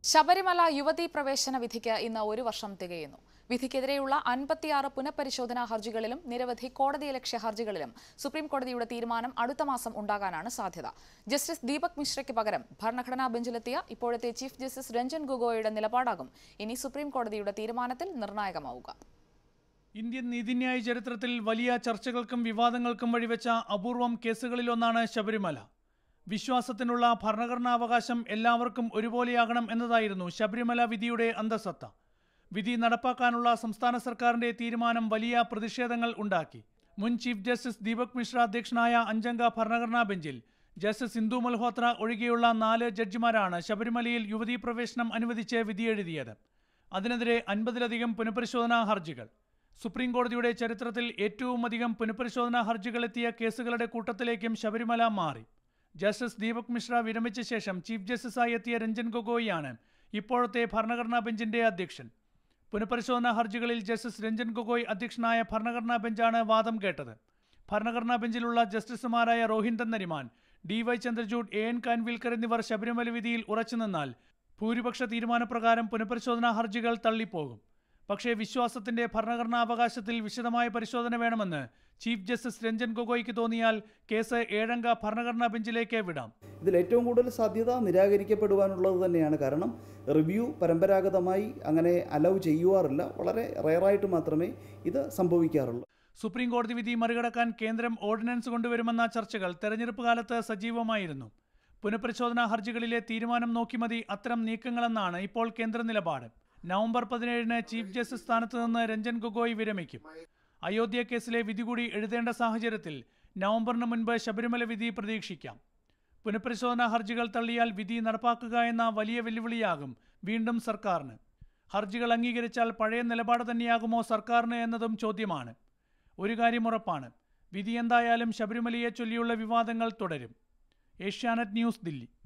ശബരിമല യുവതീ പ്രവേശന വിധിക്ക് ഇന്ന് ഒരു വർഷം തികയുന്നു വിധിക്കെതിരെയുള്ള അൻപത്തിയാറ് പുനഃപരിശോധനാ ഹർജികളിലും നിരവധി കോടതിയലക്ഷ്യ ഹർജികളിലും സുപ്രീം കോടതിയുടെ തീരുമാനം അടുത്ത മാസം ഉണ്ടാകാനാണ് സാധ്യത ജസ്റ്റിസ് ദീപക് മിശ്രയ്ക്ക് പകരം ഭരണഘടനാ ബെഞ്ചിലെത്തിയ ഇപ്പോഴത്തെ ചീഫ് ജസ്റ്റിസ് രഞ്ജൻ ഗൊഗോയുടെ നിലപാടാകും ഇനി സുപ്രീം കോടതിയുടെ തീരുമാനത്തിൽ നിർണായകമാവുക ഇന്ത്യൻ നീതിന്യായ ചരിത്രത്തിൽ വലിയ ചർച്ചകൾക്കും വിവാദങ്ങൾക്കും വഴിവെച്ച അപൂർവം കേസുകളിലൊന്നാണ് ശബരിമല വിശ്വാസത്തിനുള്ള ഭരണഘടനാവകാശം എല്ലാവർക്കും ഒരുപോലെയാകണം എന്നതായിരുന്നു ശബരിമല വിധിയുടെ അന്തസത്ത വിധി നടപ്പാക്കാനുള്ള സംസ്ഥാന സർക്കാരിന്റെ തീരുമാനം വലിയ പ്രതിഷേധങ്ങൾ ഉണ്ടാക്കി മുൻ ചീഫ് ജസ്റ്റിസ് ദീപക് മിശ്ര അധ്യക്ഷനായ അഞ്ചംഗ ഭരണഘടനാ ബെഞ്ചിൽ ജസ്റ്റിസ് ഇന്ദു മൽഹോത്ര ഒഴികെയുള്ള നാല് ജഡ്ജിമാരാണ് ശബരിമലയിൽ യുവതീ പ്രവേശനം അനുവദിച്ച് വിധിയെഴുതിയത് അതിനെതിരെ അൻപതിലധികം പുനഃപരിശോധനാ ഹർജികൾ സുപ്രീം കോടതിയുടെ ചരിത്രത്തിൽ ഏറ്റവും അധികം പുനഃപരിശോധനാ ഹർജികൾ എത്തിയ കേസുകളുടെ കൂട്ടത്തിലേക്കും ശബരിമല മാറി ജസ്റ്റിസ് ദീപക് മിശ്ര വിരമിച്ച ശേഷം ചീഫ് ജസ്റ്റിസായി എത്തിയ രഞ്ജൻ ഗൊഗോയിയാണ് ഇപ്പോഴത്തെ ഭരണഘടനാ ബെഞ്ചിന്റെ അധ്യക്ഷൻ പുനഃപരിശോധനാ ഹർജികളിൽ ജസ്റ്റിസ് രഞ്ജൻ ഗൊഗോയ് അധ്യക്ഷനായ ഭരണഘടനാ ബെഞ്ചാണ് വാദം കേട്ടത് ഭരണഘടനാ ബെഞ്ചിലുള്ള ജസ്റ്റിസുമാരായ Rohinton Nariman D Y Chandrachud A N Khanwilkar എന്നിവർ ശബരിമല വിധിയിൽ ഉറച്ചുനിന്നാൽ ഭൂരിപക്ഷ തീരുമാനപ്രകാരം പുനഃപരിശോധനാ ഹർജികൾ തള്ളിപ്പോകും പക്ഷേ വിശ്വാസത്തിന്റെ ഭരണഘടനാവകാശത്തിൽ വിശദമായ പരിശോധന വേണമെന്ന് ചീഫ് ജസ്റ്റിസ് രഞ്ജൻ ഗൊഗോയ്ക്ക് തോന്നിയാൽ കേസ് ഏഴംഗ ഭരണഘടനാ ബെഞ്ചിലേക്ക് വിടാം ഇതിൽ ഏറ്റവും കൂടുതൽ സാധ്യത നിരാകരിക്കപ്പെടുവാനുള്ളത് തന്നെയാണ് കാരണം റിവ്യൂ പരമ്പരാഗതമായി അങ്ങനെ അലൗ ചെയ്യുവാറില്ല വളരെ റയറായിട്ട് മാത്രമേ ഇത് സംഭവിക്കാറുള്ളൂ സുപ്രീം കോടതി വിധി മറികടക്കാൻ കേന്ദ്രം ഓർഡിനൻസ് കൊണ്ടുവരുമെന്ന ചർച്ചകൾ തെരഞ്ഞെടുപ്പ് കാലത്ത് സജീവമായിരുന്നു പുനഃപരിശോധനാ ഹർജികളിലെ തീരുമാനം നോക്കി മതി അത്തരം നീക്കങ്ങളെന്നാണ് ഇപ്പോൾ കേന്ദ്ര നിലപാട് നവംബർ പതിനേഴിന് ചീഫ് ജസ്റ്റിസ് സ്ഥാനത്ത് നിന്ന് രഞ്ജൻ ഗൊഗോയ് വിരമിക്കും അയോധ്യ കേസിലെ വിധി കൂടി എഴുതേണ്ട സാഹചര്യത്തിൽ നവംബറിന് മുൻപ് ശബരിമല വിധി പ്രതീക്ഷിക്കാം പുനഃപരിശോധനാ ഹർജികൾ തള്ളിയാൽ വിധി നടപ്പാക്കുക എന്ന വലിയ വെല്ലുവിളിയാകും വീണ്ടും സർക്കാരിന് ഹർജികൾ അംഗീകരിച്ചാൽ പഴയ നിലപാട് തന്നെയാകുമോ സർക്കാരിന് എന്നതും ചോദ്യമാണ് ഒരു കാര്യം ഉറപ്പാണ് വിധി എന്തായാലും ശബരിമലയെ ചൊല്ലിയുള്ള വിവാദങ്ങൾ തുടരും ഏഷ്യാനെറ്റ് ന്യൂസ് ദില്ലി